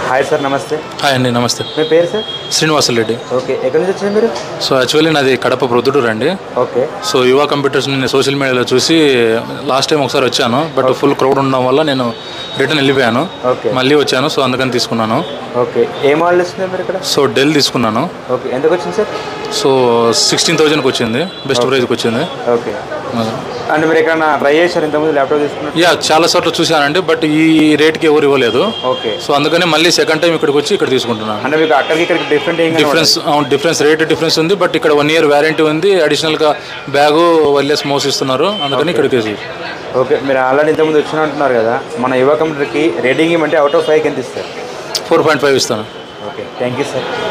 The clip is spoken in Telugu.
హాయ్ సార్ నమస్తే హాయ్ అండి నమస్తే మీ పేరు సార్ శ్రీనివాసరెడ్డి ఓకే ఎక్కడి నుంచి వచ్చారు మీరు సో యాక్చువల్లీ నాది కడప ప్రొద్దుటూరు అండి ఓకే సో యువ కంప్యూటర్స్ నేను సోషల్ మీడియాలో చూసి లాస్ట్ టైం ఒకసారి వచ్చాను బట్ ఫుల్ క్రౌడ్ ఉండడం వల్ల నేను రిటర్న్ వెళ్ళిపోయాను ఓకే మళ్ళీ వచ్చాను సో అందుకని తీసుకున్నాను ఓకే ఏ మోడల్ ఇస్తున్నారు మీరు ఇక్కడ సో డెల్ తీసుకున్నాను ఓకే ఎంతకు వచ్చింది సార్ సో సిక్స్టీన్ థౌజండ్కి వచ్చింది బెస్ట్ ప్రైజ్కి వచ్చింది ఓకే అండ్ మీరు ఎక్కడన్నా ట్రై చేశారు ఇంతకుముందు ల్యాప్టాప్ తీసుకున్నారు యా చాలా సార్లు చూశానండి బట్ ఈ రేట్కి ఎవరు ఇవ్వలేదు ఓకే సో అందుకని మళ్ళీ సెకండ్ టైం ఇక్కడికి వచ్చి ఇక్కడ తీసుకుంటున్నాను అంటే మీకు అక్కడికి ఇక్కడికి డిఫరెంట్ ఏం డిఫరెన్స్ అవును డిఫరెన్స్ రేట్ డిఫరెన్స్ ఉంది బట్ ఇక్కడ వన్ ఇయర్ వ్యారంటీ ఉంది అడిషనల్గా బ్యాగు వైర్లెస్ మౌస్ ఇస్తున్నారు అందుకని ఇక్కడికి వచ్చి ఓకే మీరు ఆల్రెడీ ఇంతకుముందు వచ్చిన అంటున్నారు కదా మన యువ కంప్యూటర్కి రేటింగ్ ఇవ్వమంటే అవుట్ ఆఫ్ ఫైవ్కి ఎంత ఇస్తారు ఫోర్ పాయింట్ ఫైవ్ ఇస్తాను ఓకే థ్యాంక్ యూ సార్